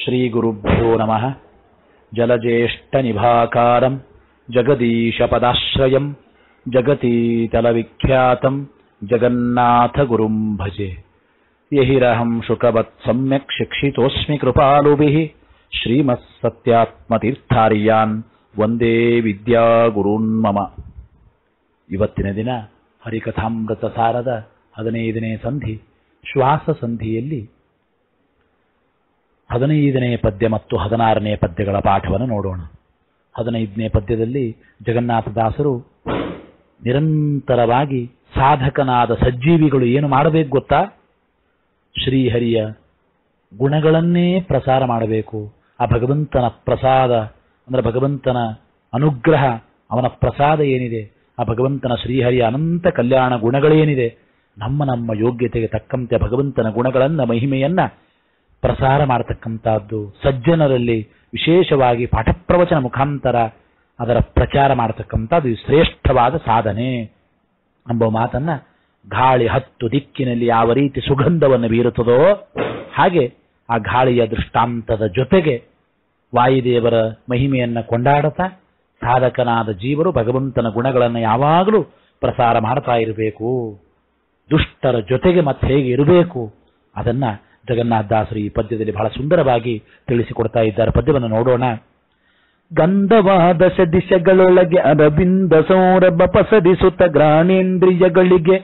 ಶ್ರೀಗುರುಭ್ಯೋ ನಮಃ ಜಲಜ್ಯೇಷ್ಠನಿಭಾಕಾರಂ ಜಗದೀಶಪದಾಶ್ರಯಂ ಜಗತೀತಲವಿಖ್ಯಾತಂ ಜಗನ್ನಾಥಗುರುಂ ಭಜೆ ಯಹಿರಹಂ ಶುಕವತ್ ಸಮ್ಯಕ್ ಶಿಕ್ಷಿತೋಸ್ಮಿ ಕೃಪಾಲುಭಿಃ ಶ್ರೀಮತ್ಸತ್ಯಾತ್ಮತೀರ್ಥಾರ್ಯಾನ್ ವಂದೇ ವಿದ್ಯಾಗುರುನ್ ಮಮ ಇವತ್ತಿನ ದಿನ ಹರಿಕಥಾಮೃತ ಸಾರದ ಹದಿನೈದನೇ ಸಂಧಿ ಶ್ವಾಸ ಸಂಧಿಯಲ್ಲಿ ಹದಿನೈದನೇ ಪದ್ಯ ಮತ್ತು ಹದಿನಾರನೇ ಪದ್ಯಗಳ ಪಾಠವನ್ನು ನೋಡೋಣ ಹದಿನೈದನೇ ಪದ್ಯದಲ್ಲಿ ಜಗನ್ನಾಥದಾಸರು ನಿರಂತರವಾಗಿ ಸಾಧಕನಾದ ಸಜ್ಜೀವಿಗಳು ಏನು ಮಾಡಬೇಕು ಗೊತ್ತಾ ಶ್ರೀಹರಿಯ ಗುಣಗಳನ್ನೇ ಪ್ರಸಾರ ಮಾಡಬೇಕು ಆ ಭಗವಂತನ ಪ್ರಸಾದ ಅಂದರೆ ಭಗವಂತನ ಅನುಗ್ರಹ ಅವನ ಪ್ರಸಾದ ಏನಿದೆ ಆ ಭಗವಂತನ ಶ್ರೀಹರಿಯ ಅನಂತ ಕಲ್ಯಾಣ ಗುಣಗಳೇನಿದೆ ನಮ್ಮ ನಮ್ಮ ಯೋಗ್ಯತೆಗೆ ತಕ್ಕಂತೆ ಭಗವಂತನ ಗುಣಗಳನ್ನ ಮಹಿಮೆಯನ್ನ ಪ್ರಸಾರ ಮಾಡತಕ್ಕಂತಹದ್ದು ಸಜ್ಜನರಲ್ಲಿ ವಿಶೇಷವಾಗಿ ಪಾಠಪ್ರವಚನ ಮುಖಾಂತರ ಅದರ ಪ್ರಚಾರ ಮಾಡತಕ್ಕಂಥದ್ದು ಇದು ಶ್ರೇಷ್ಠವಾದ ಸಾಧನೆ ಎಂಬ ಮಾತನ್ನ ಗಾಳಿ ಹತ್ತು ದಿಕ್ಕಿನಲ್ಲಿ ಯಾವ ರೀತಿ ಸುಗಂಧವನ್ನು ಬೀರುತ್ತದೋ ಹಾಗೆ ಆ ಗಾಳಿಯ ದೃಷ್ಟಾಂತದ ಜೊತೆಗೆ ವಾಯುದೇವರ ಮಹಿಮೆಯನ್ನ ಕೊಂಡಾಡುತ್ತಾ ಸಾಧಕನಾದ ಜೀವರು ಭಗವಂತನ ಗುಣಗಳನ್ನು ಯಾವಾಗಲೂ ಪ್ರಸಾರ ಮಾಡ್ತಾ ಇರಬೇಕು ದುಷ್ಟರ ಜೊತೆಗೆ ಮತ್ತೆ ಹೇಗೆ ಇರಬೇಕು ಅದನ್ನ ಜಗನ್ನಾಥದಾಸರು ಈ ಪದ್ಯದಲ್ಲಿ ಬಹಳ ಸುಂದರವಾಗಿ ತಿಳಿಸಿಕೊಡ್ತಾ ಇದ್ದಾರೆ ಪದ್ಯವನ್ನು ನೋಡೋಣ ಗಂಧವಾದ ದಿಶೆಗಳೊಳಗೆ ಅರವಿಂದ ಸೌರಭ ಪಸರಿಸುತ್ತ ಗ್ರಾಣೇಂದ್ರಿಯಗಳಿಗೆ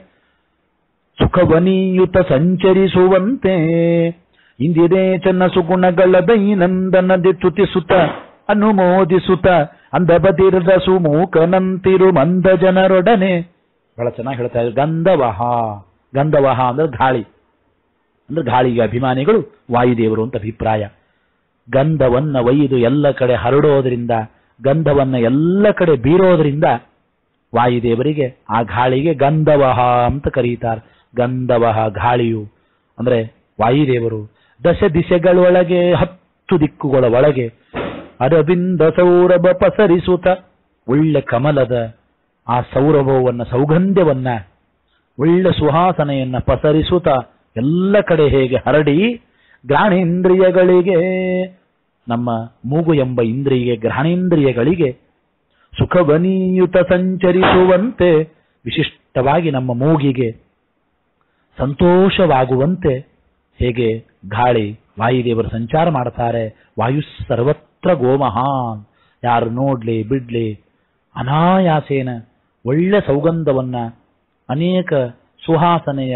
ಸುಖವನೀಯುತ ಸಂಚರಿಸುವಂತೆ ಇಂದಿರೇ ಚನ್ನ ಸುಗುಣಗಳ ದೈನಂದನದಿ ತುತಿಸುತ್ತ ಅನುಮೋದಿಸುತ್ತ ಅಂದಬದಿರದ ಸುಮೂಕನಂತಿರು ಮಂದ ಜನರೊಡನೆ ಬಹಳ ಚೆನ್ನಾಗಿ ಹೇಳ್ತಾ ಇದ್ದಾರೆ ಗಂಧವಹ ಗಂಧವಹ ಅಂದ್ರೆ ಗಾಳಿ ಅಂದ್ರೆ ಗಾಳಿಗೆ ಅಭಿಮಾನಿಗಳು ವಾಯುದೇವರು ಅಂತ ಅಭಿಪ್ರಾಯ ಗಂಧವನ್ನ ಒಯ್ದು ಎಲ್ಲ ಕಡೆ ಹರಡೋದ್ರಿಂದ ಗಂಧವನ್ನ ಎಲ್ಲ ಕಡೆ ಬೀರೋದ್ರಿಂದ ವಾಯುದೇವರಿಗೆ ಆ ಗಾಳಿಗೆ ಗಂಧವಹ ಅಂತ ಕರೀತಾರೆ ಗಂಧವಹ ಗಾಳಿಯು ಅಂದ್ರೆ ವಾಯುದೇವರು ದಶ ದಿಶೆಗಳೊಳಗೆ ಹತ್ತು ದಿಕ್ಕುಗಳ ಒಳಗೆ ಅರವಿಂದ ಸೌರಭ ಪಸರಿಸುತ್ತ ಒಳ್ಳೆ ಕಮಲದ ಆ ಸೌರಭವನ್ನ ಸೌಗಂಧ್ಯವನ್ನ ಒಳ್ಳೆ ಸುಹಾಸನೆಯನ್ನ ಪಸರಿಸುತ್ತ ಎಲ್ಲ ಕಡೆ ಹೇಗೆ ಹರಡಿ ಗ್ರಾಣೇಂದ್ರಿಯಗಳಿಗೆ ನಮ್ಮ ಮೂಗು ಎಂಬ ಇಂದ್ರಿಯ ಗ್ರಹಣೇಂದ್ರಿಯಗಳಿಗೆ ಸುಖವನೀಯುತ ಸಂಚರಿಸುವಂತೆ ವಿಶಿಷ್ಟವಾಗಿ ನಮ್ಮ ಮೂಗಿಗೆ ಸಂತೋಷವಾಗುವಂತೆ ಹೇಗೆ ಗಾಳಿ ವಾಯುದೇವರು ಸಂಚಾರ ಮಾಡ್ತಾರೆ ವಾಯು ಸರ್ವತ್ರ ಗೋಮಹಾನ್ ಯಾರು ನೋಡ್ಲಿ ಬಿಡ್ಲಿ ಅನಾಯಾಸೇನ ಒಳ್ಳೆ ಸೌಗಂಧವನ್ನ ಅನೇಕ ಸುಹಾಸನೆಯ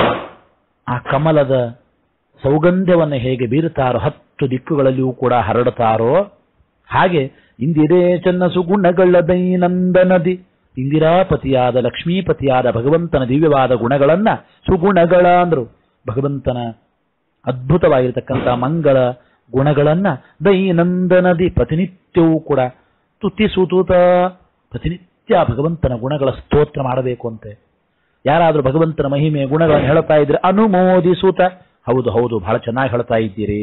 ಆ ಕಮಲದ ಸೌಗಂಧವನ್ನು ಹೇಗೆ ಬೀರುತ್ತಾರೋ ಹತ್ತು ದಿಕ್ಕುಗಳಲ್ಲಿಯೂ ಕೂಡ ಹರಡುತ್ತಾರೋ ಹಾಗೆ ಇಂದಿರೇ ಚನ್ನ ಸುಗುಣಗಳ ದೈನಂದನದಿ ಇಂದಿರಾಪತಿಯಾದ ಲಕ್ಷ್ಮೀಪತಿಯಾದ ಭಗವಂತನ ದಿವ್ಯವಾದ ಗುಣಗಳನ್ನ ಸುಗುಣಗಳ ಅಂದ್ರು ಭಗವಂತನ ಅದ್ಭುತವಾಗಿರತಕ್ಕಂಥ ಮಂಗಳ ಗುಣಗಳನ್ನ ದೈನಂದನದಿ ಪ್ರತಿನಿತ್ಯವೂ ಕೂಡ ತುತಿಸುತೂತ ಪ್ರತಿನಿತ್ಯ ಭಗವಂತನ ಗುಣಗಳ ಸ್ತೋತ್ರ ಮಾಡಬೇಕು ಅಂತೆ ಯಾರಾದ್ರೂ ಭಗವಂತನ ಮಹಿಮೆ ಗುಣಗಳನ್ನು ಹೇಳ್ತಾ ಇದ್ರೆ ಅನುಮೋದಿಸುತ್ತ ಹೌದು ಹೌದು ಬಹಳ ಚೆನ್ನಾಗಿ ಹೇಳ್ತಾ ಇದ್ದೀರಿ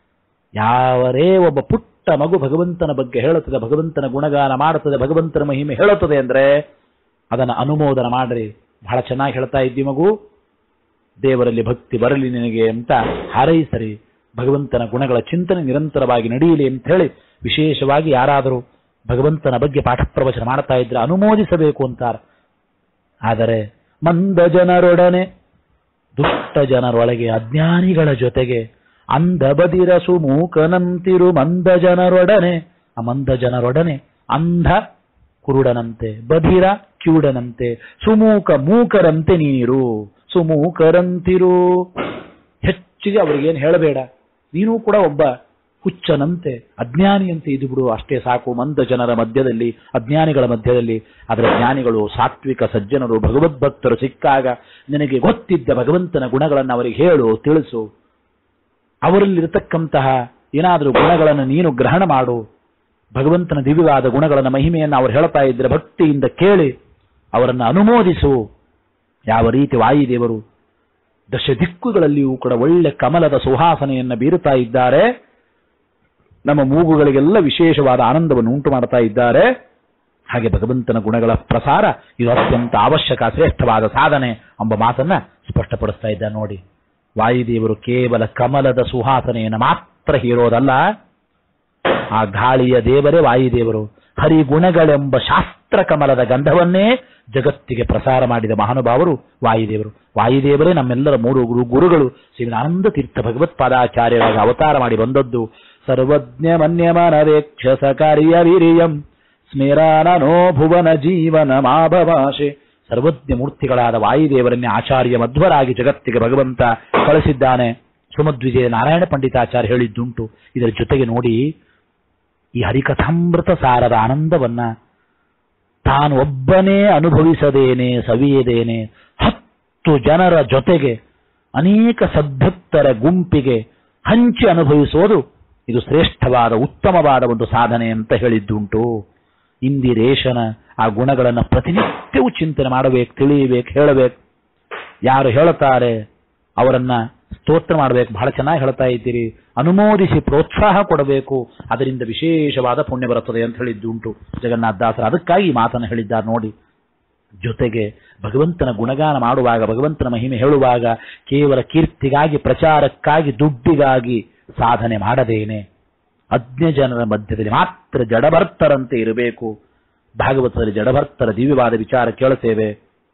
ಯಾವರೇ ಒಬ್ಬ ಪುಟ್ಟ ಮಗು ಭಗವಂತನ ಬಗ್ಗೆ ಹೇಳುತ್ತದೆ ಭಗವಂತನ ಗುಣಗಾನ ಮಾಡುತ್ತದೆ ಭಗವಂತನ ಮಹಿಮೆ ಹೇಳುತ್ತದೆ ಅಂದ್ರೆ ಅದನ್ನ ಅನುಮೋದನ ಮಾಡ್ರಿ ಬಹಳ ಚೆನ್ನಾಗಿ ಹೇಳ್ತಾ ಇದ್ದಿ ಮಗು ದೇವರಲ್ಲಿ ಭಕ್ತಿ ಬರಲಿ ನಿನಗೆ ಅಂತ ಹಾರೈಸರಿ ಭಗವಂತನ ಗುಣಗಳ ಚಿಂತನೆ ನಿರಂತರವಾಗಿ ನಡೆಯಲಿ ಅಂತ ಹೇಳಿ ವಿಶೇಷವಾಗಿ ಯಾರಾದರೂ ಭಗವಂತನ ಬಗ್ಗೆ ಪಾಠ ಪ್ರವಚನ ಮಾಡ್ತಾ ಇದ್ರೆ ಅನುಮೋದಿಸಬೇಕು ಅಂತಾರೆ ಆದರೆ ಮಂದ ಜನರೊಡನೆ ದುಷ್ಟ ಜನರೊಳಗೆ ಅಜ್ಞಾನಿಗಳ ಜೊತೆಗೆ ಅಂಧ ಬದಿರ ಸುಮೂಕನಂತಿರು ಮಂದ ಜನರೊಡನೆ ಆ ಮಂದ ಜನರೊಡನೆ ಅಂಧ ಕುರುಡನಂತೆ ಬಧಿರ ಕಿವುಡನಂತೆ ಸುಮೂಕ ಮೂಕರಂತೆ ನೀರು ಸುಮೂಕರಂತಿರು ಹೆಚ್ಚಿಗೆ ಅವ್ರಿಗೇನು ಹೇಳಬೇಡ ನೀನು ಕೂಡ ಒಬ್ಬ ಹುಚ್ಚನಂತೆ ಅಜ್ಞಾನಿಯಂತೆ ಇದು ಬಿಡು ಅಷ್ಟೇ ಸಾಕು ಮಂದ ಜನರ ಮಧ್ಯದಲ್ಲಿ ಅಜ್ಞಾನಿಗಳ ಮಧ್ಯದಲ್ಲಿ ಅದರ ಜ್ಞಾನಿಗಳು ಸಾತ್ವಿಕ ಸಜ್ಜನರು ಭಗವದ್ಭಕ್ತರು ಸಿಕ್ಕಾಗ ನಿನಗೆ ಗೊತ್ತಿದ್ದ ಭಗವಂತನ ಗುಣಗಳನ್ನು ಅವರಿಗೆ ಹೇಳು ತಿಳಿಸು ಅವರಲ್ಲಿರತಕ್ಕಂತಹ ಏನಾದರೂ ಗುಣಗಳನ್ನು ನೀನು ಗ್ರಹಣ ಮಾಡು ಭಗವಂತನ ದಿವ್ಯವಾದ ಗುಣಗಳನ್ನು ಮಹಿಮೆಯನ್ನು ಅವರು ಹೇಳ್ತಾ ಇದ್ರೆ ಭಕ್ತಿಯಿಂದ ಕೇಳಿ ಅವರನ್ನು ಅನುಮೋದಿಸು ಯಾವ ರೀತಿ ವಾಯುದೇವರು ದಶ ದಿಕ್ಕುಗಳಲ್ಲಿಯೂ ಕೂಡ ಒಳ್ಳೆ ಕಮಲದ ಸುಹಾಸನೆಯನ್ನು ಬೀರುತ್ತಾ ಇದ್ದಾರೆ ನಮ್ಮ ಮೂಗುಗಳಿಗೆಲ್ಲ ವಿಶೇಷವಾದ ಆನಂದವನ್ನು ಉಂಟು ಮಾಡ್ತಾ ಇದ್ದಾರೆ ಹಾಗೆ ಭಗವಂತನ ಗುಣಗಳ ಪ್ರಸಾರ ಇದು ಅತ್ಯಂತ ಅವಶ್ಯಕ ಶ್ರೇಷ್ಠವಾದ ಸಾಧನೆ ಎಂಬ ಮಾತನ್ನ ಸ್ಪಷ್ಟಪಡಿಸ್ತಾ ಇದ್ದ ನೋಡಿ ವಾಯುದೇವರು ಕೇವಲ ಕಮಲದ ಸುಹಾಸನೆಯನ್ನು ಮಾತ್ರ ಮಾತ್ರ ಹೀರೋದಲ್ಲ ಆ ಗಾಳಿಯ ದೇವರೇ ವಾಯುದೇವರು ಹರಿಗುಣಗಳೆಂಬ ಶಾಸ್ತ್ರ ಕಮಲದ ಗಂಧವನ್ನೇ ಜಗತ್ತಿಗೆ ಪ್ರಸಾರ ಮಾಡಿದ ಮಹಾನುಭಾವರು ವಾಯುದೇವರು ವಾಯುದೇವರೇ ನಮ್ಮೆಲ್ಲರ ಮೂರು ಗುರು ಗುರುಗಳು ಶ್ರೀನಾನಂದ ತೀರ್ಥ ಭಗವತ್ಪಾದಾಚಾರ್ಯರಾಗಿ ಅವತಾರ ಮಾಡಿ ಬಂದದ್ದು ಸರ್ವಜ್ಞ ಮನ್ಯಮನವೇಕ್ಷ ಸಕಾರ್ಯ ವೀರ್ಯಂ ಸ್ಮೇರಾನನೋ ಭುವನ ಜೀವನ ಮಾಭವಾಶೆ ಸರ್ವಜ್ಞ ಮೂರ್ತಿಗಳಾದ ವಾಯುದೇವರನ್ನೇ ಆಚಾರ್ಯ ಮಧ್ವರಾಗಿ ಜಗತ್ತಿಗೆ ಭಗವಂತ ಕಳಿಸಿದ್ದಾನೆ ಸುಮಧ್ವಿಜಯ ನಾರಾಯಣ ಪಂಡಿತಾಚಾರ್ಯ ಹೇಳಿದ್ದುಂಟು ಇದರ ಜೊತೆಗೆ ನೋಡಿ ಈ ಹರಿಕಥಾಮೃತ ಸಾರದ ಆನಂದವನ್ನ ತಾನು ಒಬ್ಬನೇ ಅನುಭವಿಸದೇನೆ ಸವಿಯದೇನೆ ಹತ್ತು ಜನರ ಜೊತೆಗೆ ಅನೇಕ ಸದ್ಭಕ್ತರ ಗುಂಪಿಗೆ ಹಂಚಿ ಅನುಭವಿಸೋದು ಇದು ಶ್ರೇಷ್ಠವಾದ ಉತ್ತಮವಾದ ಒಂದು ಸಾಧನೆ ಅಂತ ಹೇಳಿದ್ದುಂಟು ಇಂದಿರೇಶನ ಆ ಗುಣಗಳನ್ನು ಪ್ರತಿನಿತ್ಯವೂ ಚಿಂತನೆ ಮಾಡಬೇಕು ತಿಳಿಯಬೇಕು ಹೇಳಬೇಕು ಯಾರು ಹೇಳುತ್ತಾರೆ ಅವರನ್ನ ಸ್ತೋತ್ರ ಮಾಡಬೇಕು ಬಹಳ ಚೆನ್ನಾಗಿ ಹೇಳ್ತಾ ಇದ್ದೀರಿ ಅನುಮೋದಿಸಿ ಪ್ರೋತ್ಸಾಹ ಕೊಡಬೇಕು ಅದರಿಂದ ವಿಶೇಷವಾದ ಪುಣ್ಯ ಬರುತ್ತದೆ ಅಂತ ಹೇಳಿದ್ದುಂಟು ಜಗನ್ನಾಥ ದಾಸರು ಅದಕ್ಕಾಗಿ ಈ ಮಾತನ್ನು ಹೇಳಿದ್ದಾರೆ ನೋಡಿ ಜೊತೆಗೆ ಭಗವಂತನ ಗುಣಗಾನ ಮಾಡುವಾಗ ಭಗವಂತನ ಮಹಿಮೆ ಹೇಳುವಾಗ ಕೇವಲ ಕೀರ್ತಿಗಾಗಿ ಪ್ರಚಾರಕ್ಕಾಗಿ ದುಡ್ಡಿಗಾಗಿ ಸಾಧನೆ ಮಾಡದೇನೆ ಅಜ್ಞ ಜನರ ಮಧ್ಯದಲ್ಲಿ ಮಾತ್ರ ಜಡಭರ್ತರಂತೆ ಇರಬೇಕು ಭಾಗವತದಲ್ಲಿ ಜಡಭರ್ತರ ದಿವ್ಯವಾದ ವಿಚಾರ ಕೇಳುತ್ತೇವೆ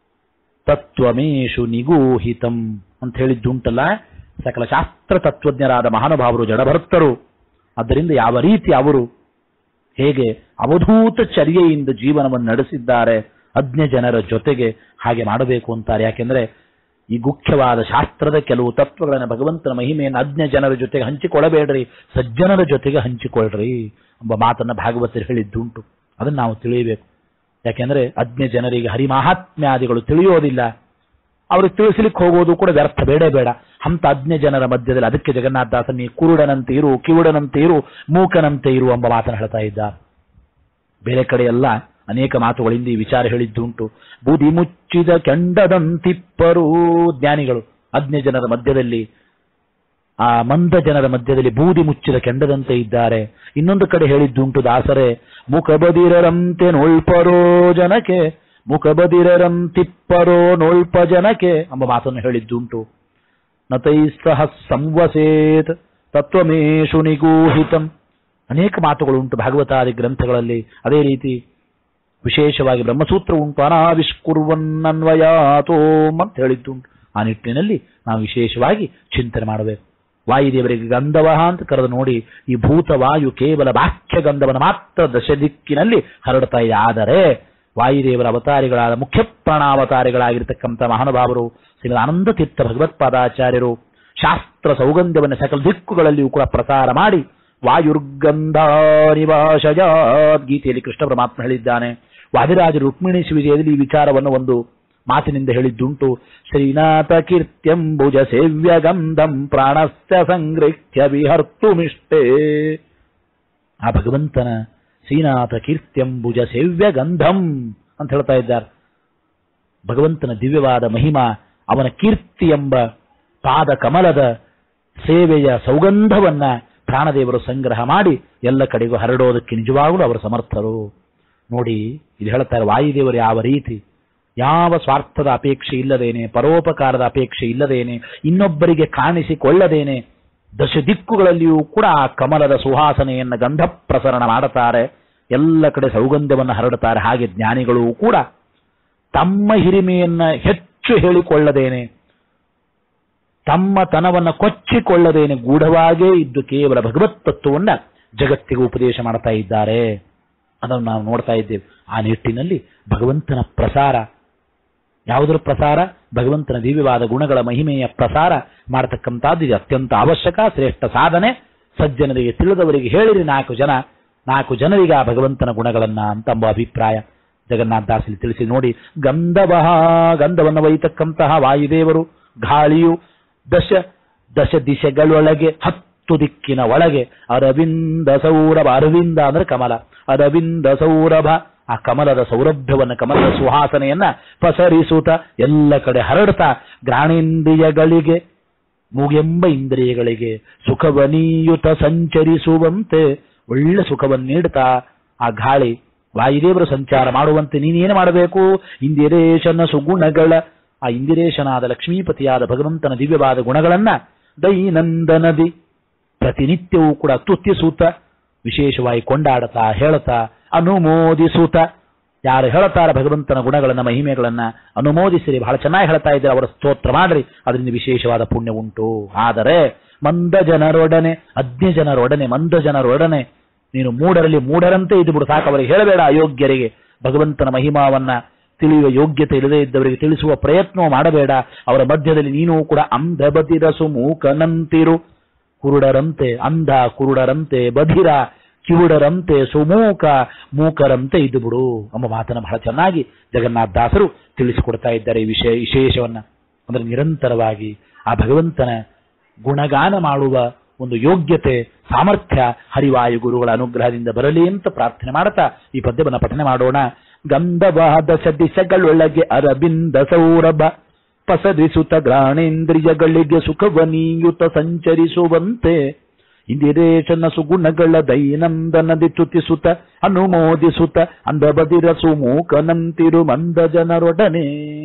ತತ್ವಮೇಶು ನಿಗೂಹಿತಂ ಅಂತ ಹೇಳಿದ್ದುಂಟಲ್ಲ ಸಕಲ ಶಾಸ್ತ್ರ ತತ್ವಜ್ಞರಾದ ಮಹಾನುಭಾವರು ಜಡಭರ್ತರು ಆದ್ದರಿಂದ ಯಾವ ರೀತಿ ಅವರು ಹೇಗೆ ಅವಧೂತ ಚರ್ಯೆಯಿಂದ ಜೀವನವನ್ನು ನಡೆಸಿದ್ದಾರೆ ಅಜ್ಞ ಜನರ ಜೊತೆಗೆ ಹಾಗೆ ಮಾಡಬೇಕು ಅಂತಾರೆ ಯಾಕೆಂದ್ರೆ ಈ ಮುಖ್ಯವಾದ ಶಾಸ್ತ್ರದ ಕೆಲವು ತತ್ವಗಳನ್ನು ಭಗವಂತನ ಮಹಿಮೆಯನ್ನು ಅಜ್ಞ ಜನರ ಜೊತೆಗೆ ಹಂಚಿಕೊಳ್ಳಬೇಡ್ರಿ ಸಜ್ಜನರ ಜೊತೆಗೆ ಹಂಚಿಕೊಳ್ಳ್ರಿ ಎಂಬ ಮಾತನ್ನ ಭಾಗವತರು ಹೇಳಿದ್ದುಂಟು ಅದನ್ನು ನಾವು ತಿಳಿಯಬೇಕು ಯಾಕೆಂದ್ರೆ ಅಜ್ಞ ಜನರಿಗೆ ಹರಿಮಾಹಾತ್ಮ್ಯಾದಿಗಳು ತಿಳಿಯೋದಿಲ್ಲ ಅವ್ರಿಗೆ ತಿಳಿಸ್ಲಿಕ್ಕೆ ಹೋಗೋದು ಕೂಡ ವ್ಯರ್ಥ ಬೇಡ ಬೇಡ ಅಂತ ಅಜ್ಞ ಜನರ ಮಧ್ಯದಲ್ಲಿ ಅದಕ್ಕೆ ಜಗನ್ನಾಥದಾಸ ನೀ ಕುರುಡನಂತೆ ಇರು ಕಿವುಡನಂತೆ ಇರು ಮೂಕನಂತೆ ಇರು ಎಂಬ ಮಾತನ್ನು ಹೇಳ್ತಾ ಇದ್ದಾರೆ ಬೇರೆ ಕಡೆ ಎಲ್ಲ ಅನೇಕ ಮಾತುಗಳಿಂದ ಈ ವಿಚಾರ ಹೇಳಿದ್ದುಂಟು ಬೂದಿ ಮುಚ್ಚಿದ ಕೆಂಡದಂತಿಪ್ಪರು ಜ್ಞಾನಿಗಳು ಅಜ್ಞ ಜನರ ಮಧ್ಯದಲ್ಲಿ ಆ ಮಂದ ಜನರ ಮಧ್ಯದಲ್ಲಿ ಬೂದಿ ಮುಚ್ಚಿದ ಕೆಂಡದಂತೆ ಇದ್ದಾರೆ ಇನ್ನೊಂದು ಕಡೆ ಹೇಳಿದ್ದುಂಟು ದಾಸರೇ ಮುಖಬದಿರರಂತೆ ನೋಳ್ಪರೋ ಜನಕ್ಕೆ ಮುಖಬದಿರರಂತಿಪ್ಪರೋ ನೋಳ್ಪ ಜನಕ್ಕೆ ಎಂಬ ಮಾತನ್ನು ಹೇಳಿದ್ದುಂಟು ನತೈಸ್ಸಹ ಸಂವಸೇತ್ ತತ್ವಮೇಶು ನಿಗೂಹಿತಂ ಅನೇಕ ಮಾತುಗಳುಂಟು ಭಾಗವತಾದಿ ಗ್ರಂಥಗಳಲ್ಲಿ ಅದೇ ರೀತಿ ವಿಶೇಷವಾಗಿ ಬ್ರಹ್ಮಸೂತ್ರ ಉಂಟು ಅನಾವಿಷ್ಕುರ್ವನ್ನನ್ವಯಾತೋಮ್ ಅಂತ ಹೇಳಿದ್ದುಂಟು ಆ ನಿಟ್ಟಿನಲ್ಲಿ ನಾವು ವಿಶೇಷವಾಗಿ ಚಿಂತನೆ ಮಾಡಬೇಕು ವಾಯುದೇವರಿಗೆ ಗಂಧವಹ ಅಂತ ಕರೆದು ನೋಡಿ ಈ ಭೂತವಾಯು ಕೇವಲ ಬಾಹ್ಯ ಗಂಧವನ್ನು ಮಾತ್ರ ದಶ ದಿಕ್ಕಿನಲ್ಲಿ ಹರಡ್ತಾ ಇದೆ ಆದರೆ ವಾಯುದೇವರ ಅವತಾರಿಗಳಾದ ಮುಖ್ಯ ಪ್ರಾಣಾವತಾರಿಗಳಾಗಿರ್ತಕ್ಕಂಥ ಮಹಾನುಭಾವರು ಶ್ರೀ ಆನಂದ ತೀರ್ಥ ಭಗವತ್ಪಾದಾಚಾರ್ಯರು ಶಾಸ್ತ್ರ ಸೌಗಂಧ್ಯವನ್ನು ಸಕಲ ದಿಕ್ಕುಗಳಲ್ಲಿಯೂ ಕೂಡ ಪ್ರಸಾರ ಮಾಡಿ ವಾಯುರ್ಗಂಧಾನಿವಾಶಯ ಗೀತೆಯಲ್ಲಿ ಕೃಷ್ಣ ಪರಮಾತ್ಮ ಹೇಳಿದ್ದಾನೆ ವಾದಿರಾಜ ರುಕ್ಮಿಣಿ ವಿಜಯದಲ್ಲಿ ಈ ವಿಚಾರವನ್ನು ಒಂದು ಮಾತಿನಿಂದ ಹೇಳಿದ್ದುಂಟು ಶ್ರೀನಾಥ ಕೀರ್ತ್ಯಂಬುಜ ಸೇವ್ಯ ಗಂಧಂ ಪ್ರಾಣಸ್ಯ ಸಂಗೃಹ್ಯ ವಿಹರ್ತುಮಿಷ್ಟೇ ಆ ಭಗವಂತನ ಶ್ರೀನಾಥ ಕೀರ್ತ್ಯಂಬುಜ ಸೇವ್ಯ ಗಂಧಂ ಅಂತ ಹೇಳ್ತಾ ಇದ್ದಾರೆ ಭಗವಂತನ ದಿವ್ಯವಾದ ಮಹಿಮಾ ಅವನ ಕೀರ್ತಿ ಎಂಬ ಪಾದ ಕಮಲದ ಸೇವೆಯ ಸೌಗಂಧವನ್ನ ಪ್ರಾಣದೇವರು ಸಂಗ್ರಹ ಮಾಡಿ ಎಲ್ಲ ಕಡೆಗೂ ಹರಡೋದಕ್ಕೆ ನಿಜವಾಗಲೂ ಅವರು ಸಮರ್ಥರು ನೋಡಿ ಇದು ಹೇಳ್ತಾರೆ ವಾಯುದೇವರು ಯಾವ ರೀತಿ ಯಾವ ಸ್ವಾರ್ಥದ ಅಪೇಕ್ಷೆ ಇಲ್ಲದೇನೆ ಪರೋಪಕಾರದ ಅಪೇಕ್ಷೆ ಇಲ್ಲದೇನೆ ಇನ್ನೊಬ್ಬರಿಗೆ ಕಾಣಿಸಿಕೊಳ್ಳದೇನೆ ದಶ ದಿಕ್ಕುಗಳಲ್ಲಿಯೂ ಕೂಡ ಆ ಕಮಲದ ಸುವಾಸನೆಯನ್ನು ಗಂಧ ಪ್ರಸರಣ ಮಾಡುತ್ತಾರೆ ಎಲ್ಲ ಕಡೆ ಸೌಗಂಧವನ್ನು ಹರಡುತ್ತಾರೆ ಹಾಗೆ ಜ್ಞಾನಿಗಳು ಕೂಡ ತಮ್ಮ ಹಿರಿಮೆಯನ್ನ ಹೆಚ್ಚು ಹೇಳಿಕೊಳ್ಳದೇನೆ ತಮ್ಮ ತನವನ್ನ ಕೊಚ್ಚಿಕೊಳ್ಳದೇನೆ ಗೂಢವಾಗೇ ಇದ್ದು ಕೇವಲ ಭಗವತ್ ತತ್ವವನ್ನ ಜಗತ್ತಿಗೆ ಉಪದೇಶ ಮಾಡ್ತಾ ಇದ್ದಾರೆ ಅದನ್ನು ನಾವು ನೋಡ್ತಾ ಇದ್ದೇವೆ ಆ ನಿಟ್ಟಿನಲ್ಲಿ ಭಗವಂತನ ಪ್ರಸಾರ ಯಾವುದರ ಪ್ರಸಾರ ಭಗವಂತನ ದಿವ್ಯವಾದ ಗುಣಗಳ ಮಹಿಮೆಯ ಪ್ರಸಾರ ಮಾಡತಕ್ಕಂಥದ್ದು ಇದು ಅತ್ಯಂತ ಅವಶ್ಯಕ ಶ್ರೇಷ್ಠ ಸಾಧನೆ ಸಜ್ಜನರಿಗೆ ತಿಳಿದವರಿಗೆ ಹೇಳಿರಿ ನಾಲ್ಕು ಜನ ನಾಲ್ಕು ಜನರಿಗೆ ಆ ಭಗವಂತನ ಗುಣಗಳನ್ನ ಅಂತಂಬ ಅಭಿಪ್ರಾಯ ಜಗನ್ನಾಥ ದಾಸಲಿ ತಿಳಿಸಿ ನೋಡಿ ಗಂಧವಹ ಗಂಧವನ್ನು ಒಯ್ಯತಕ್ಕಂತಹ ವಾಯುದೇವರು ಗಾಳಿಯು ದಶ ದಶ ದಿಶೆಗಳೊಳಗೆ ಹತ್ತು ದಿಕ್ಕಿನ ಒಳಗೆ ಅರವಿಂದ ಸೌರಭ ಅರವಿಂದ ಅಂದ್ರೆ ಕಮಲ ಅರವಿಂದ ಸೌರಭ ಆ ಕಮಲದ ಸೌರಭ್ಯವನ್ನು ಕಮಲದ ಸುಹಾಸನೆಯನ್ನ ಪಸರಿಸುತ್ತ ಎಲ್ಲ ಕಡೆ ಹರಡ್ತಾ ಗ್ರಾಣೇಂದ್ರಿಯಗಳಿಗೆ ಮೂಗೆಂಬ ಇಂದ್ರಿಯಗಳಿಗೆ ಸುಖವನೀಯುತ ಸಂಚರಿಸುವಂತೆ ಒಳ್ಳೆ ಸುಖವನ್ನು ನೀಡುತ್ತಾ ಆ ಗಾಳಿ ವಾಯುದೇವರು ಸಂಚಾರ ಮಾಡುವಂತೆ ನೀನೇನು ಮಾಡಬೇಕು ಇಂದಿರೇಶನ ಸುಗುಣಗಳ ಆ ಇಂದಿರೇಶನಾದ ಲಕ್ಷ್ಮೀಪತಿಯಾದ ಭಗವಂತನ ದಿವ್ಯವಾದ ಗುಣಗಳನ್ನ ದೈನಂದನದಿ ಪ್ರತಿನಿತ್ಯವೂ ಕೂಡ ಸ್ತುತಿಸೂತ ವಿಶೇಷವಾಗಿ ಕೊಂಡಾಡುತ್ತಾ ಹೇಳುತ್ತಾ ಅನುಮೋದಿಸೂತ ಯಾರು ಹೇಳುತ್ತಾರೆ ಭಗವಂತನ ಗುಣಗಳನ್ನ ಮಹಿಮೆಗಳನ್ನ ಅನುಮೋದಿಸಿರಿ ಬಹಳ ಚೆನ್ನಾಗಿ ಹೇಳ್ತಾ ಇದ್ದಾರೆ ಅವರ ಸ್ತೋತ್ರ ಮಾಡ್ರಿ ಅದರಿಂದ ವಿಶೇಷವಾದ ಪುಣ್ಯ ಉಂಟು ಆದರೆ ಮಂದ ಜನರೊಡನೆ ಅಜ್ಞ ಜನರೊಡನೆ ಮಂದ ಜನರೊಡನೆ ನೀನು ಮೂಡರಲ್ಲಿ ಮೂಢರಂತೆ ಇದ್ದುಬಿಡು ಸಾಕು ಅವರಿಗೆ ಹೇಳಬೇಡ ಅಯೋಗ್ಯರಿಗೆ ಭಗವಂತನ ಮಹಿಮಾವನ್ನ ತಿಳಿಯುವ ಯೋಗ್ಯತೆ ಇಲ್ಲದೆ ಇದ್ದವರಿಗೆ ತಿಳಿಸುವ ಪ್ರಯತ್ನ ಮಾಡಬೇಡ ಅವರ ಮಧ್ಯದಲ್ಲಿ ನೀನು ಕೂಡ ಅಂಧ ಬದಿರ ಸುಮೂಕನಂತಿರು ಕುರುಡರಂತೆ ಅಂಧ ಕುರುಡರಂತೆ ಬಧಿರ ಕಿವುಡರಂತೆ ಸುಮೂಕ ಮೂಕರಂತೆ ಇದ್ದು ಬಿಡು ಎಂಬ ಮಾತನ್ನು ಬಹಳ ಚೆನ್ನಾಗಿ ಜಗನ್ನಾಥ ದಾಸರು ತಿಳಿಸಿಕೊಡ್ತಾ ಇದ್ದಾರೆ ಈ ವಿಷಯ ವಿಶೇಷವನ್ನ ಅಂದ್ರೆ ನಿರಂತರವಾಗಿ ಆ ಭಗವಂತನ ಗುಣಗಾನ ಮಾಡುವ ಒಂದು ಯೋಗ್ಯತೆ ಸಾಮರ್ಥ್ಯ ಹರಿವಾಯು ಗುರುಗಳ ಅನುಗ್ರಹದಿಂದ ಬರಲಿ ಅಂತ ಪ್ರಾರ್ಥನೆ ಮಾಡ್ತಾ ಈ ಪದ್ಯವನ್ನು ಪಠನೆ ಮಾಡೋಣ ಗಂಧವಾದ ಸದಿಸಗಳೊಳಗೆ ಅರಬಿಂದ ಸೌರಭ ಪಸರಿಸುತ್ತ ಗ್ರಾಣೇಂದ್ರಿಯಗಳಿಗೆ ಸುಖವನೀಯುತ ಸಂಚರಿಸುವಂತೆ ಇಂದಿರೇಶನ ಸುಗುಣಗಳ ದೈನಂದನದಿ ಚ್ಯುತಿಸುತ್ತ ಅನುಮೋದಿಸುತ್ತ ಅಂದಬದಿರ ಸುಮೂಕನಂತಿರು ಮಂದ ಜನರೊಡನೆ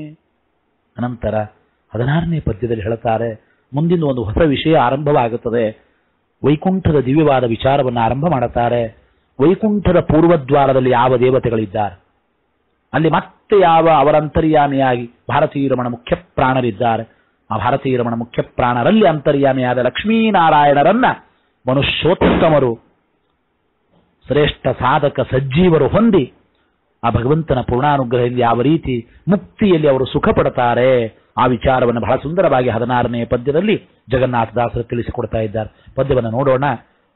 ಅನಂತರ ಹದಿನಾರನೇ ಪದ್ಯದಲ್ಲಿ ಹೇಳುತ್ತಾರೆ ಮುಂದಿನ ಒಂದು ಹೊಸ ವಿಷಯ ಆರಂಭವಾಗುತ್ತದೆ ವೈಕುಂಠದ ದಿವ್ಯವಾದ ವಿಚಾರವನ್ನು ಆರಂಭ ಮಾಡುತ್ತಾರೆ ವೈಕುಂಠದ ಪೂರ್ವದ್ವಾರದಲ್ಲಿ ಯಾವ ದೇವತೆಗಳಿದ್ದಾರೆ ಅಲ್ಲಿ ಮತ್ತೆ ಯಾವ ಅವರ ಅಂತರ್ಯಾಮಿಯಾಗಿ ಭಾರತೀಯ ರಮಣ ಮುಖ್ಯ ಪ್ರಾಣರಿದ್ದಾರೆ ಆ ಭಾರತೀಯ ರಮಣ ಮುಖ್ಯ ಪ್ರಾಣರಲ್ಲಿ ಅಂತರ್ಯಾಮಿಯಾದ ಲಕ್ಷ್ಮೀನಾರಾಯಣರನ್ನ ಮನುಷ್ಯೋತ್ತಮರು ಶ್ರೇಷ್ಠ ಸಾಧಕ ಸಜ್ಜೀವರು ಹೊಂದಿ ಆ ಭಗವಂತನ ಪೂರ್ಣಾನುಗ್ರಹದಿಂದ ಯಾವ ರೀತಿ ಮುಕ್ತಿಯಲ್ಲಿ ಅವರು ಸುಖ ಪಡ್ತಾರೆ ಆ ವಿಚಾರವನ್ನು ಬಹಳ ಸುಂದರವಾಗಿ ಹದಿನಾರನೇ ಪದ್ಯದಲ್ಲಿ ಜಗನ್ನಾಥದಾಸರು ತಿಳಿಸಿಕೊಡ್ತಾ ಇದ್ದಾರೆ ಪದ್ಯವನ್ನು ನೋಡೋಣ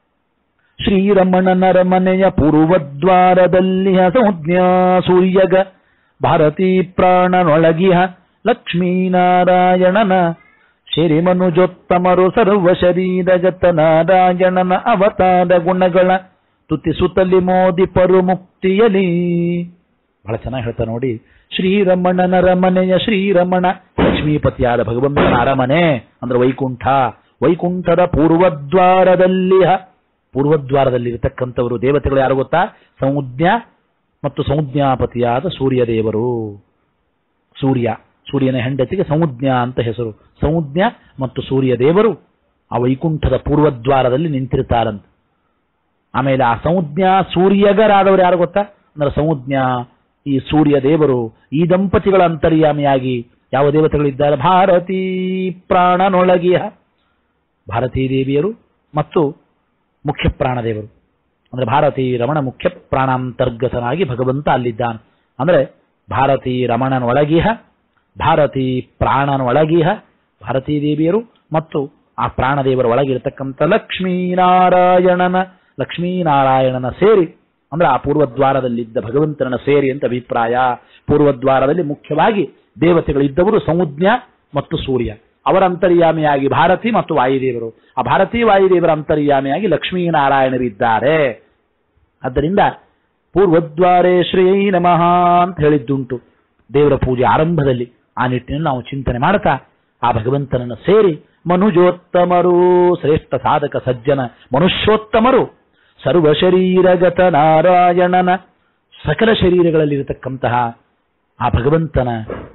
ಶ್ರೀರಮಣನ ರಮನೆಯ ಪೂರ್ವದ್ವಾರದಲ್ಲಿ ಸಂಜ್ಞಾ ಸೂರ್ಯಗ ಭಾರತೀ ಪ್ರಾಣನೊಳಗಿಹ ಲಕ್ಷ್ಮೀನಾರಾಯಣನ ಶರಿ ಮನುಜೋತ್ತಮರು ಸರ್ವ ಶರೀರಗತ ನಾರಾಯಣನ ಅವತಾರ ಗುಣಗಳ ತುತಿಸುತ್ತಲಿ ಮೋದಿ ಪರು ಮುಕ್ತಿಯಲಿ ಬಹಳ ಚೆನ್ನಾಗಿ ಹೇಳ್ತಾ ನೋಡಿ ಶ್ರೀರಮಣನ ರಮನೆಯ ಶ್ರೀರಮಣ ಲಕ್ಷ್ಮೀಪತಿಯಾದ ಭಗವಂತನ ಅರಮನೆ ಅಂದ್ರೆ ವೈಕುಂಠ ವೈಕುಂಠದ ಪೂರ್ವದ್ವಾರದಲ್ಲಿ ಪೂರ್ವದ್ವಾರದಲ್ಲಿ ಇರತಕ್ಕಂಥವರು ದೇವತೆಗಳು ಯಾರು ಗೊತ್ತಾ ಸಂಜ್ಞ ಮತ್ತು ಸಂಜ್ಞಾಪತಿಯಾದ ಸೂರ್ಯದೇವರು ಸೂರ್ಯ ಸೂರ್ಯನ ಹೆಂಡತಿಗೆ ಸಂಜ್ಞ ಅಂತ ಹೆಸರು ಸಂಜ್ಞ ಮತ್ತು ಸೂರ್ಯ ದೇವರು ಆ ವೈಕುಂಠದ ಪೂರ್ವದ್ವಾರದಲ್ಲಿ ನಿಂತಿರ್ತಾರಂತೆ ಆಮೇಲೆ ಆ ಸಂಜ್ಞ ಸೂರ್ಯಗರಾದವರು ಯಾರು ಗೊತ್ತಾ ಅಂದ್ರೆ ಸಂಜ್ಞ ಈ ಸೂರ್ಯ ದೇವರು ಈ ದಂಪತಿಗಳ ಅಂತರ್ಯಾಮಿಯಾಗಿ ಯಾವ ದೇವತೆಗಳಿದ್ದಾರೆ ಭಾರತೀ ಪ್ರಾಣನೊಳಗಿಯ ಭಾರತೀ ದೇವಿಯರು ಮತ್ತು ಮುಖ್ಯ ಪ್ರಾಣದೇವರು ಅಂದ್ರೆ ಭಾರತೀ ರಮಣ ಮುಖ್ಯ ಪ್ರಾಣಾಂತರ್ಗತನಾಗಿ ಭಗವಂತ ಅಲ್ಲಿದ್ದಾನೆ ಅಂದ್ರೆ ಭಾರತೀ ರಮಣನೊಳಗಿಹ ಭಾರತೀ ಪ್ರಾಣನೊಳಗಿಹ ಭಾರತೀ ದೇವಿಯರು ಮತ್ತು ಆ ಪ್ರಾಣದೇವರ ಒಳಗಿರತಕ್ಕಂಥ ಲಕ್ಷ್ಮೀನಾರಾಯಣನ ಲಕ್ಷ್ಮೀನಾರಾಯಣನ ಸೇರಿ ಅಂದ್ರೆ ಆ ಪೂರ್ವದ್ವಾರದಲ್ಲಿದ್ದ ಭಗವಂತನ ಸೇರಿ ಅಂತ ಅಭಿಪ್ರಾಯ ಪೂರ್ವದ್ವಾರದಲ್ಲಿ ಮುಖ್ಯವಾಗಿ ದೇವತೆಗಳಿದ್ದವರು ಸಂಜ್ಞ ಮತ್ತು ಸೂರ್ಯ ಅವರ ಅಂತರ್ಯಾಮಿಯಾಗಿ ಭಾರತಿ ಮತ್ತು ವಾಯುದೇವರು ಆ ಭಾರತೀ ವಾಯುದೇವರ ಅಂತರ್ಯಾಮಿಯಾಗಿ ಲಕ್ಷ್ಮೀನಾರಾಯಣರಿದ್ದಾರೆ ಆದ್ದರಿಂದ ಪೂರ್ವದ್ವಾರೇ ಶ್ರೀ ನಮಃ ಅಂತ ಹೇಳಿದ್ದುಂಟು ದೇವರ ಪೂಜೆ ಆರಂಭದಲ್ಲಿ ಆ ನಿಟ್ಟಿನಲ್ಲಿ ನಾವು ಚಿಂತನೆ ಮಾಡ್ತಾ ಆ ಭಗವಂತನನ್ನು ಸೇರಿ ಮನುಜೋತ್ತಮರು ಶ್ರೇಷ್ಠ ಸಾಧಕ ಸಜ್ಜನ ಮನುಷ್ಯೋತ್ತಮರು ಸರ್ವ ಶರೀರಗತ ನಾರಾಯಣನ ಸಕಲ ಶರೀರಗಳಲ್ಲಿರತಕ್ಕಂತಹ ಆ ಭಗವಂತನ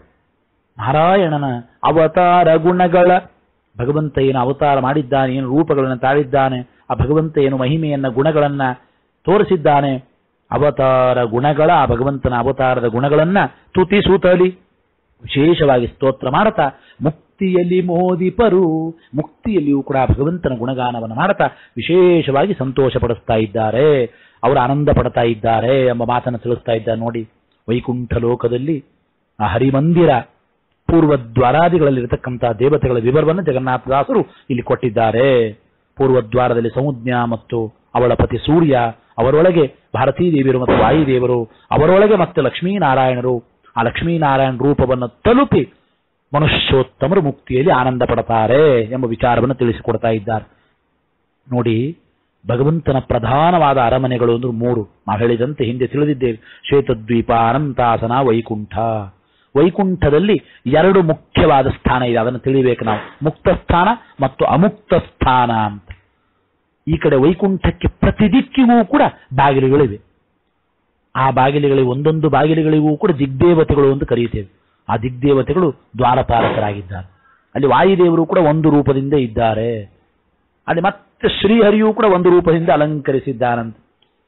ನಾರಾಯಣನ ಅವತಾರ ಗುಣಗಳ ಭಗವಂತ ಏನು ಅವತಾರ ಮಾಡಿದ್ದಾನೆ ಏನು ರೂಪಗಳನ್ನು ತಾಳಿದ್ದಾನೆ ಆ ಭಗವಂತ ಏನು ಮಹಿಮೆಯನ್ನ ಗುಣಗಳನ್ನ ತೋರಿಸಿದ್ದಾನೆ ಅವತಾರ ಗುಣಗಳ ಆ ಭಗವಂತನ ಅವತಾರದ ಗುಣಗಳನ್ನ ತುತಿಸುತ್ತಲಿ ವಿಶೇಷವಾಗಿ ಸ್ತೋತ್ರ ಮಾಡುತ್ತಾ ಮುಕ್ತಿಯಲ್ಲಿ ಮೋದಿಪರು ಮುಕ್ತಿಯಲ್ಲಿಯೂ ಕೂಡ ಭಗವಂತನ ಗುಣಗಾನವನ್ನು ಮಾಡುತ್ತಾ ವಿಶೇಷವಾಗಿ ಸಂತೋಷ ಪಡಿಸ್ತಾ ಇದ್ದಾರೆ ಅವರು ಆನಂದ ಪಡ್ತಾ ಇದ್ದಾರೆ ಎಂಬ ಮಾತನ್ನು ತಿಳಿಸ್ತಾ ಇದ್ದಾರೆ ನೋಡಿ ವೈಕುಂಠ ಲೋಕದಲ್ಲಿ ಆ ಹರಿಮಂದಿರ ಪೂರ್ವದ್ವಾರಾದಿಗಳಲ್ಲಿರತಕ್ಕಂತಹ ದೇವತೆಗಳ ವಿವರವನ್ನು ಜಗನ್ನಾಥದಾಸರು ಇಲ್ಲಿ ಕೊಟ್ಟಿದ್ದಾರೆ ಪೂರ್ವದ್ವಾರದಲ್ಲಿ ಸಂಜ್ಞ ಮತ್ತು ಅವಳ ಪತಿ ಸೂರ್ಯ ಅವರೊಳಗೆ ಭಾರತೀ ದೇವಿಯರು ಮತ್ತು ವಾಯುದೇವರು ಅವರೊಳಗೆ ಮತ್ತೆ ಲಕ್ಷ್ಮೀನಾರಾಯಣರು ಆ ಲಕ್ಷ್ಮೀನಾರಾಯಣ ರೂಪವನ್ನು ತಲುಪಿ ಮನುಷ್ಯೋತ್ತಮರು ಮುಕ್ತಿಯಲ್ಲಿ ಆನಂದ ಪಡ್ತಾರೆ ಎಂಬ ವಿಚಾರವನ್ನು ತಿಳಿಸಿಕೊಡ್ತಾ ಇದ್ದಾರೆ ನೋಡಿ ಭಗವಂತನ ಪ್ರಧಾನವಾದ ಅರಮನೆಗಳು ಅಂದ್ರೆ ಮೂರು ನಾವು ಹೇಳಿದಂತೆ ಹಿಂದೆ ತಿಳಿದಿದ್ದೇವೆ ಶ್ವೇತದ್ವೀಪ ಅನಂತಾಸನ ವೈಕುಂಠ ವೈಕುಂಠದಲ್ಲಿ ಎರಡು ಮುಖ್ಯವಾದ ಸ್ಥಾನ ಇದೆ ಅದನ್ನು ತಿಳಿಬೇಕು ನಾವು ಮುಕ್ತ ಸ್ಥಾನ ಮತ್ತು ಅಮುಕ್ತ ಸ್ಥಾನ ಅಂತ ಈ ಕಡೆ ವೈಕುಂಠಕ್ಕೆ ಪ್ರತಿ ದಿಕ್ಕಿಗೂ ಕೂಡ ಬಾಗಿಲುಗಳಿವೆ ಆ ಬಾಗಿಲುಗಳಿಗೆ ಒಂದೊಂದು ಬಾಗಿಲುಗಳಿಗೂ ಕೂಡ ದಿಗ್ದೇವತೆಗಳು ಅಂತ ಕರೆಯುತ್ತೇವೆ ಆ ದಿಗ್ದೇವತೆಗಳು ದ್ವಾರಪಾಲಕರಾಗಿದ್ದಾರೆ ಅಲ್ಲಿ ವಾಯುದೇವರು ಕೂಡ ಒಂದು ರೂಪದಿಂದ ಇದ್ದಾರೆ ಅಲ್ಲಿ ಮತ್ತೆ ಮತ್ತೆ ಶ್ರೀಹರಿಯೂ ಕೂಡ ಒಂದು ರೂಪದಿಂದ ಅಲಂಕರಿಸಿದ್ದಾನಂತೆ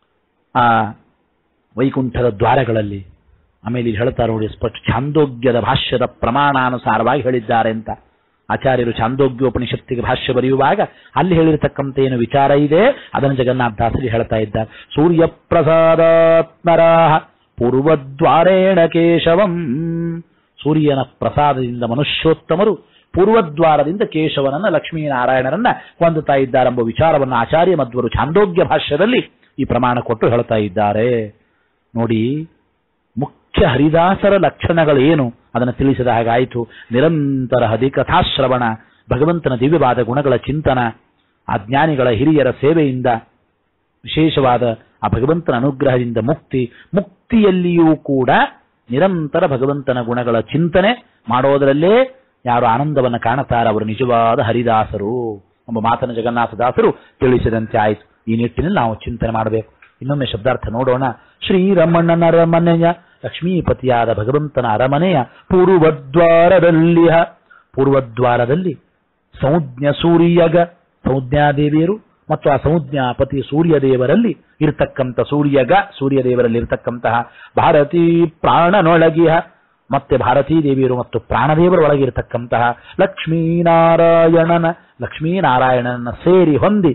ಆ ವೈಕುಂಠದ ದ್ವಾರಗಳಲ್ಲಿ ಆಮೇಲೆ ಇಲ್ಲಿ ಹೇಳ್ತಾರೆ ನೋಡಿ ಸ್ಪಷ್ಟ ಛಾಂದೋಗ್ಯದ ಭಾಷ್ಯದ ಪ್ರಮಾಣಾನುಸಾರವಾಗಿ ಹೇಳಿದ್ದಾರೆ ಅಂತ ಆಚಾರ್ಯರು ಛಾಂದೋಗ್ಯೋಪನಿಷತ್ತಿಗೆ ಭಾಷ್ಯ ಬರೆಯುವಾಗ ಅಲ್ಲಿ ಹೇಳಿರತಕ್ಕಂಥ ಏನು ವಿಚಾರ ಇದೆ ಅದನ್ನು ಜಗನ್ನಾಥದಾಸರಿ ಹೇಳ್ತಾ ಇದ್ದಾರೆ ಸೂರ್ಯ ಪ್ರಸಾದಾತ್ಮರಾಹ ಪೂರ್ವದ್ವಾರೇಣ ಕೇಶವಂ ಸೂರ್ಯನ ಪ್ರಸಾದದಿಂದ ಮನುಷ್ಯೋತ್ತಮರು ಪೂರ್ವದ್ವಾರದಿಂದ ಕೇಶವನನ್ನ ಲಕ್ಷ್ಮೀನಾರಾಯಣರನ್ನ ಹೊಂದುತ್ತಾ ಇದ್ದಾರೆಂಬ ವಿಚಾರವನ್ನು ಆಚಾರ್ಯ ಮಧ್ವರು ಛಾಂದೋಗ್ಯ ಭಾಷ್ಯದಲ್ಲಿ ಈ ಪ್ರಮಾಣ ಕೊಟ್ಟು ಹೇಳ್ತಾ ಇದ್ದಾರೆ ನೋಡಿ ಮುಖ್ಯ ಹರಿದಾಸರ ಲಕ್ಷಣಗಳೇನು ಅದನ್ನು ತಿಳಿಸಿದ ಹಾಗಾಯಿತು ನಿರಂತರ ಹರಿಕಥಾಶ್ರವಣ ಭಗವಂತನ ದಿವ್ಯವಾದ ಗುಣಗಳ ಚಿಂತನ ಆ ಜ್ಞಾನಿಗಳ ಹಿರಿಯರ ಸೇವೆಯಿಂದ ವಿಶೇಷವಾದ ಆ ಭಗವಂತನ ಅನುಗ್ರಹದಿಂದ ಮುಕ್ತಿ ಮುಕ್ತಿಯಲ್ಲಿಯೂ ಕೂಡ ನಿರಂತರ ಭಗವಂತನ ಗುಣಗಳ ಚಿಂತನೆ ಮಾಡೋದರಲ್ಲೇ ಯಾರು ಆನಂದವನ್ನು ಕಾಣುತ್ತಾರೆ ಅವರು ನಿಜವಾದ ಹರಿದಾಸರು ಎಂಬ ಮಾತನ್ನು ಜಗನ್ನಾಥದಾಸರು ತಿಳಿಸಿದಂತೆ ಆಯಿತು ಈ ನಿಟ್ಟಿನಲ್ಲಿ ನಾವು ಚಿಂತನೆ ಮಾಡಬೇಕು ಇನ್ನೊಮ್ಮೆ ಶಬ್ದಾರ್ಥ ನೋಡೋಣ ಶ್ರೀರಮಣನ ಅರಮನೆಯ ಲಕ್ಷ್ಮೀಪತಿಯಾದ ಭಗವಂತನ ಅರಮನೆಯ ಪೂರ್ವದ್ವಾರದಲ್ಲಿಯ ಪೂರ್ವದ್ವಾರದಲ್ಲಿ ಸಂಜ್ಞ ಸೂರ್ಯಗ ಸಂಜ್ಞಾದೇವಿಯರು ಮತ್ತು ಆ ಸಂಜ್ಞಾಪತಿ ಸೂರ್ಯದೇವರಲ್ಲಿ ಇರತಕ್ಕಂಥ ಸೂರ್ಯಗ ಸೂರ್ಯದೇವರಲ್ಲಿ ಇರತಕ್ಕಂತಹ ಭಾರತೀ ಪ್ರಾಣನೊಳಗಿಹ ಮತ್ತೆ ಭಾರತೀ ದೇವಿಯರು ಮತ್ತು ಪ್ರಾಣದೇವರ ಒಳಗಿರತಕ್ಕಂತಹ ಲಕ್ಷ್ಮೀನಾರಾಯಣನ ಲಕ್ಷ್ಮೀನಾರಾಯಣನ ಸೇರಿ ಹೊಂದಿ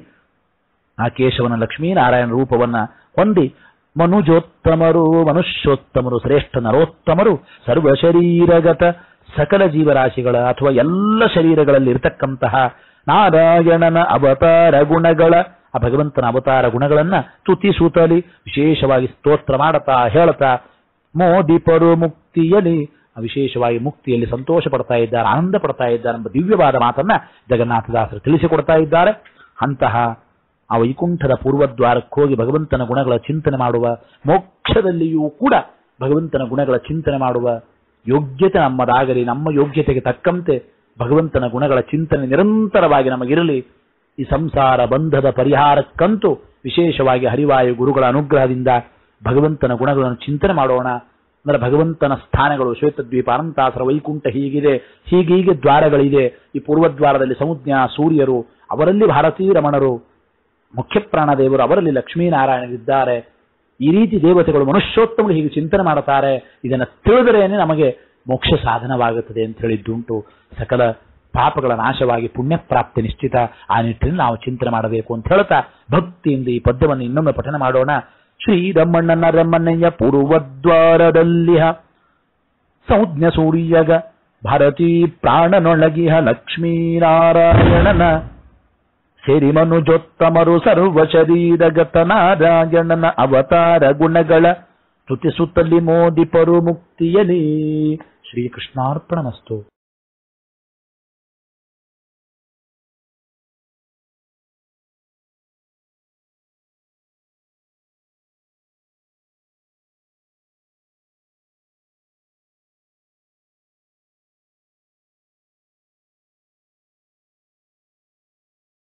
ಆ ಕೇಶವನ ಲಕ್ಷ್ಮೀನಾರಾಯಣ ರೂಪವನ್ನ ಹೊಂದಿ ಮನುಜೋತ್ತಮರು ಮನುಷ್ಯೋತ್ತಮರು ಶ್ರೇಷ್ಠ ನರೋತ್ತಮರು ಸರ್ವ ಶರೀರಗತ ಸಕಲ ಜೀವರಾಶಿಗಳ ಅಥವಾ ಎಲ್ಲ ಶರೀರಗಳಲ್ಲಿ ಇರತಕ್ಕಂತಹ ನಾರಾಯಣನ ಅವತಾರ ಗುಣಗಳ ಆ ಭಗವಂತನ ಅವತಾರ ಗುಣಗಳನ್ನ ತುತಿಸುತ್ತಲಿ ವಿಶೇಷವಾಗಿ ಸ್ತೋತ್ರ ಮಾಡತಾ ಹೇಳ್ತಾ ಮೋದಿಪರು ಮುಕ್ತಿಯಲ್ಲಿ ವಿಶೇಷವಾಗಿ ಮುಕ್ತಿಯಲ್ಲಿ ಸಂತೋಷ ಪಡ್ತಾ ಇದ್ದಾರೆ ಆನಂದ ಪಡ್ತಾ ಇದ್ದಾರೆ ಎಂಬ ದಿವ್ಯವಾದ ಮಾತನ್ನ ಜಗನ್ನಾಥದಾಸರು ತಿಳಿಸಿಕೊಡ್ತಾ ಇದ್ದಾರೆ ಅಂತಹ ಆ ವೈಕುಂಠದ ಪೂರ್ವದ್ವಾರಕ್ಕೆ ಹೋಗಿ ಭಗವಂತನ ಗುಣಗಳ ಚಿಂತನೆ ಮಾಡುವ ಮೋಕ್ಷದಲ್ಲಿಯೂ ಕೂಡ ಭಗವಂತನ ಗುಣಗಳ ಚಿಂತನೆ ಮಾಡುವ ಯೋಗ್ಯತೆ ನಮ್ಮದಾಗಲಿ ನಮ್ಮ ಯೋಗ್ಯತೆಗೆ ತಕ್ಕಂತೆ ಭಗವಂತನ ಗುಣಗಳ ಚಿಂತನೆ ನಿರಂತರವಾಗಿ ನಮಗಿರಲಿ ಈ ಸಂಸಾರ ಬಂಧದ ಪರಿಹಾರಕ್ಕಂತೂ ವಿಶೇಷವಾಗಿ ಹರಿವಾಯು ಗುರುಗಳ ಅನುಗ್ರಹದಿಂದ ಭಗವಂತನ ಗುಣಗಳನ್ನು ಚಿಂತನೆ ಮಾಡೋಣ ಅಂದ್ರೆ ಭಗವಂತನ ಸ್ಥಾನಗಳು ಶ್ವೇತದ್ವೀಪ ಅನಂತಾಸರ ವೈಕುಂಠ ಹೀಗಿದೆ ಹೀಗೀಗೆ ದ್ವಾರಗಳಿದೆ ಈ ಪೂರ್ವದ್ವಾರದಲ್ಲಿ ಸಮುಜ್ಞ ಸೂರ್ಯರು ಅವರಲ್ಲಿ ಭಾರತೀ ರಮಣರು ಮುಖ್ಯ ಪ್ರಾಣದೇವರು ಅವರಲ್ಲಿ ಲಕ್ಷ್ಮೀನಾರಾಯಣರಿದ್ದಾರೆ ಈ ರೀತಿ ದೇವತೆಗಳು ಮನುಷ್ಯೋತ್ತಮರು ಹೀಗೆ ಚಿಂತನೆ ಮಾಡುತ್ತಾರೆ ಇದನ್ನು ತಿಳಿದರೇನೆ ನಮಗೆ ಮೋಕ್ಷ ಸಾಧನವಾಗುತ್ತದೆ ಅಂತ ಹೇಳಿದ್ದುಂಟು ಸಕಲ ಪಾಪಗಳ ನಾಶವಾಗಿ ಪುಣ್ಯ ಪ್ರಾಪ್ತಿ ನಿಶ್ಚಿತ ಆ ನಿಟ್ಟಿನಲ್ಲಿ ನಾವು ಚಿಂತನೆ ಮಾಡಬೇಕು ಅಂತ ಹೇಳ್ತಾ ಭಕ್ತಿಯಿಂದ ಈ ಪದ್ಯವನ್ನು ಇನ್ನೊಮ್ಮೆ ಪಠನ ಮಾಡೋಣ ಶ್ರೀರಮಣ್ಣನ ರಮಣೆಯ ಪೂರ್ವದ್ವಾರದಲ್ಲಿಹ ಸಂಜ್ಞ ಸೂರ್ಯಗ ಭಾರತೀ ಪ್ರಾಣನೊಳಗಿಹ ಲಕ್ಷ್ಮೀನಾರಾಯಣನ ಸೇರಿ ಮನುಜೋತ್ತಮರು ಸರ್ವ ಶರೀರಗತ ನಾರಾಯಣನ ಅವತಾರ ಗುಣಗಳ ಸ್ತುತಿಸುತ್ತಲಿ ಮೋದಿಪರು ಮುಕ್ತಿಯಲಿ ಶ್ರೀಕೃಷ್ಣಾರ್ಪಣಮಸ್ತು